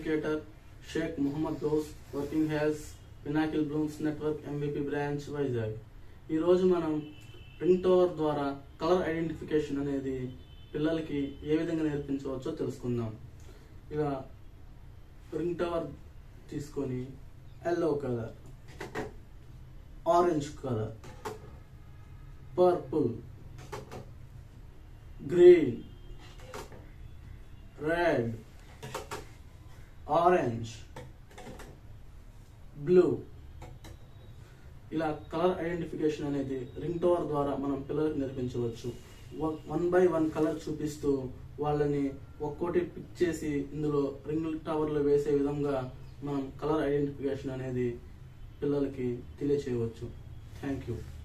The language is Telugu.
ఎడ్యుకేటర్ షేక్ మొహమ్మద్ గౌస్ వర్కింగ్ హెల్స్ Pinnacle Blooms network MBP branch Vizag ఈరోజు మనం రింగ్ టవర్ ద్వారా కలర్ ఐడెంటిఫికేషన్ అనేది పిల్లలకి ఏ విధంగా నేర్పించవచ్చో తెలుసుకుందాం ఇక రింగ్ టవర్ తీసుకొని yellow colour orange colour purple green red orange blue ఇలా కలర్ ఐడెంటిఫికేషన్ అనేది రింగ్ టవర్ ద్వారా మనం పిల్లలకు నేర్పించవచ్చు వన్ బై వన్ కలర్ చూపిస్తూ వాళ్ళని ఒక్కోటి పిక్ చేసి ఇందులో రింగ్ టవర్లో వేసే విధంగా మనం కలర్ ఐడెంటిఫికేషన్ అనేది పిల్లలకి తెలియచేయవచ్చు థ్యాంక్ యూ